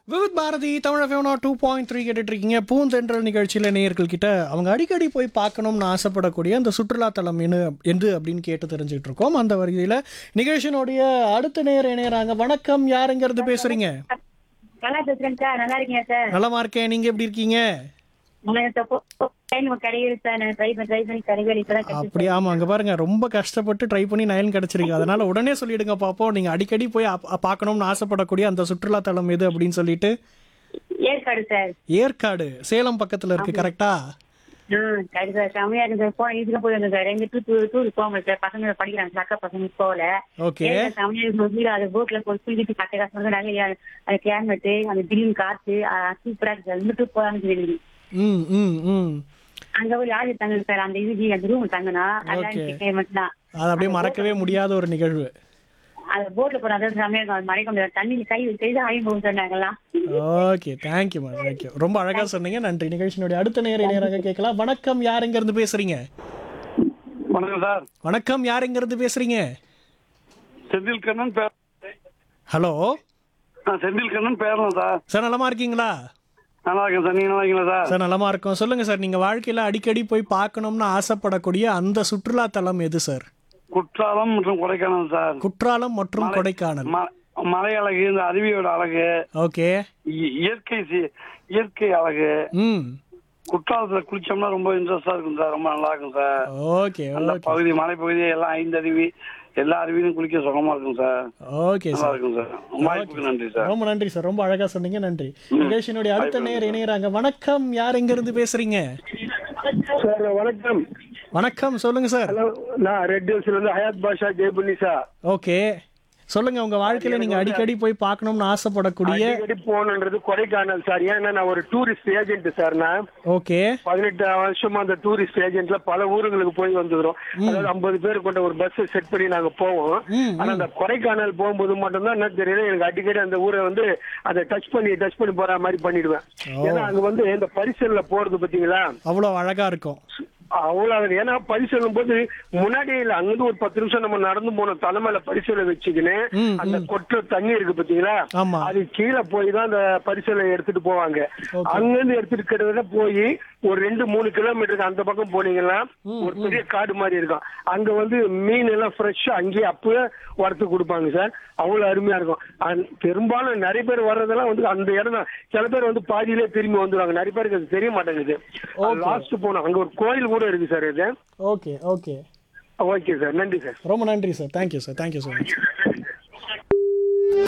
விவித் பாரதி தமிழ் ஃபேவனா two point three கேட்டுட்டு இருக்கீங்க பூந்தென்றல் நிகழ்ச்சியில் நேயர்கள் கிட்ட அவங்க அடிக்கடி போய் பார்க்கணும்னு ஆசைப்படக்கூடிய அந்த சுற்றுலாத்தலம் என்ன என்று அப்படின்னு கேட்டு தெரிஞ்சுட்டு இருக்கோம் அந்த வகையில் நிகழ்ச்சியினுடைய அடுத்த நேர இணையறாங்க வணக்கம் யாருங்கிறது பேசுறீங்க நல்லா பேசுறேன் சார் நல்லா இருக்கீங்க சார் நலமா இருக்கேன் நீங்க எப்படி இருக்கீங்க உங்களுக்கு டைம் கிடைக்குது சார் நான் ட்ரை பண்ணி ட்ரை பண்ணி கிடைக்கல இப்பதான் கிடைச்சது அப்படி ஆமா அங்க பாருங்க ரொம்ப கஷ்டப்பட்டு ட்ரை பண்ணி நயன் கிடைச்சிருக்கு அதனால உடனே சொல்லிடுங்க பாப்போம் நீங்க அடிக்கடி போய் அப்- பார்க்கணும்னு ஆசைப்படக்கூடிய அந்த சுற்றுலாத்தலம் எது அப்படின்னு சொல்லிட்டு ஏற்காடு சார் ஏற்காடு சேலம் பக்கத்துல இருக்கு கரெக்டா ம் சரி சார் செம்மையா இருக்கு சார் போன இதுல போய் வந்தேன் சார் எங்க டூர் டூர் போக சார் பசங்க படிக்கிறாங்க சார் அக்கா பசங்க போகல ஓகே ஏற்காடு செம்மையா இருக்கு வீடு அது போட்ல போய் குளிக்கிட்டு கட்ட காசு வந்து நிறைய அந்த கிளைமேட்டு அந்த திடீர்னு காத்து சூப்பரா இருக்கு சார் இந்த டூர் போகலாம்னு ம் ம் ம் அங்க போய் யாரு தங்க சார் அந்த இது அந்த ரூம் தங்கினா நல்லா Okay. இருந்துச்சு கிளைமேட் தான் அது அப்படியே மறக்கவே முடியாத ஒரு நிகழ்வு அந்த போட்ல போனா தான் செம்மையா இருக்கும் அது மறைக்க முடியாது தண்ணி கை செய்து ஆயும் போகும் சார் நாங்கெல்லாம் ஓகே தேங்க்யூ மேம் தேங்க்யூ ரொம்ப அழகா சொன்னீங்க நன்றி நிகழ்ச்சியினுடைய அடுத்த நேர நேராக கேட்கலாம் வணக்கம் யார் எங்க இருந்து பேசுறீங்க வணக்கம் சார் வணக்கம் யார் எங்க இருந்து பேசுறீங்க செந்தில் கண்ணன் பேர் ஹலோ நான் செந்தில் கண்ணன் பேரலாம் சார் சார் நலமா இருக்கீங்களா நல்லா இருக்கேன் சார் நீங்க நல்லா இருக்கீங்களா சார் சார் நலமா இருக்கோம் சொல்லுங்க சார் நீங்க வாழ்க்கையில அடிக்கடி போய் பார்க்கணும்னு ஆசைப்படக்கூடிய அந்த சுற்றுலா தலம் எது சார் குற்றாலம் மற்றும் கொடைக்கானல் சார் குற்றாலம் மற்றும் கொடைக்கானல் ம- மலை அழகு இந்த அருவியோட அழகு ஓகே இ- இயற்கை சி- இயற்கை அழகு ம் குற்றாலத்துல குளிச்சோம்னா ரொம்ப இன்ட்ரெஸ்டா இருக்கும் சார் ரொம்ப நல்லா இருக்கும் சார் ஓகே அந்த ஓகே பகுதி மலைப்பகுதி எல்லாம் ஐந்து அருவி எல்லா அருவியும் குளிக்க சுகமா இருக்கும் சார் ஓகே நல்லா சார் இருக்கும் சார் வாய்ப்புக்கு நன்றி சார் ரொம்ப நன்றி சார் ரொம்ப அழகா சொன்னீங்க நன்றி நிகழ்ச்சியினுடைய அடுத்த நேர் இணையறாங்க வணக்கம் யார் எங்க இருந்து பேசுறீங்க சார் வணக்கம் வணக்கம் சொல்லுங்க சார் ஹலோ நான் ரெட் ஹில்ஸ்ல இருந்து ஹயாத் பாஷா ஜெய்புன்னி சார் ஓகே சொல்லுங்க உங்க வாழ்க்கையில நீங்க அடிக்கடி போய் பார்க்கணும்னு ஆசைப்படக்கூடிய அடிக்கடி போகணுன்றது கொடைக்கானல் சார் ஏன்னா நான் ஒரு டூரிஸ்ட் ஏஜென்ட் சார் நான் ஓகே பதினெட்டு வருஷமா அந்த டூரிஸ்ட் ஏஜென்ட்ல பல ஊர்களுக்கு போய் வந்துக்கிறோம் அதாவது ஐம்பது பேர் கொண்ட ஒரு பஸ் செட் பண்ணி நாங்க போவோம் ம், ஆனா அந்த கொடைக்கானல் போகும்போது மட்டும்தான் என்ன தெரியல எனக்கு அடிக்கடி அந்த ஊரை வந்து அதை டச் பண்ணி டச் பண்ணி போற மாதிரி பண்ணிடுவேன் ஏன்னா அங்க வந்து இந்த பரிசல்ல போறது பாத்தீங்களா அவ்வளவு அழகா இருக்கும் அவ்வளவு ஏன்னா பரிசலும் போது முன்னாடி இல்ல அங்கிருந்து ஒரு பத்து நிமிஷம் நம்ம நடந்து போனோம் தலைமையில பரிசலை வச்சுக்கின்னு ம், அந்த கொற்ற தண்ணி இருக்கு பாத்தீங்களா ஆமா. அது கீழே போய் தான் அந்த பரிசலை எடுத்துட்டு போவாங்க அங்கிருந்து எடுத்துட்டு கிட்டத்தட்ட போய் ஒரு ரெண்டு மூணு கிலோமீட்டருக்கு அந்த பக்கம் போனீங்கன்னா ஒரு பெரிய காடு மாதிரி இருக்கும் அங்க வந்து மீன் எல்லாம் ஃப்ரெஷ்ஷா அங்கேயே அப்பவே வறுத்து கொடுப்பாங்க சார் அவ்வளவு அருமையா இருக்கும் அந்- பெரும்பாலும் நிறைய பேர் வர்றதெல்லாம் வந்து அந்த இடம் தான் சில பேர் வந்து பாதியிலே திரும்பி வந்துருவாங்க நிறைய பேருக்கு அது தெரிய மாட்டேங்குது லாஸ்ட் போனோம் அங்க ஒரு கோயில் கூட இருக்கு சார் இது ஓகே ஓகே ஓகே சார் நன்றி சார் ரொம்ப நன்றி sir thank you sir thank you so much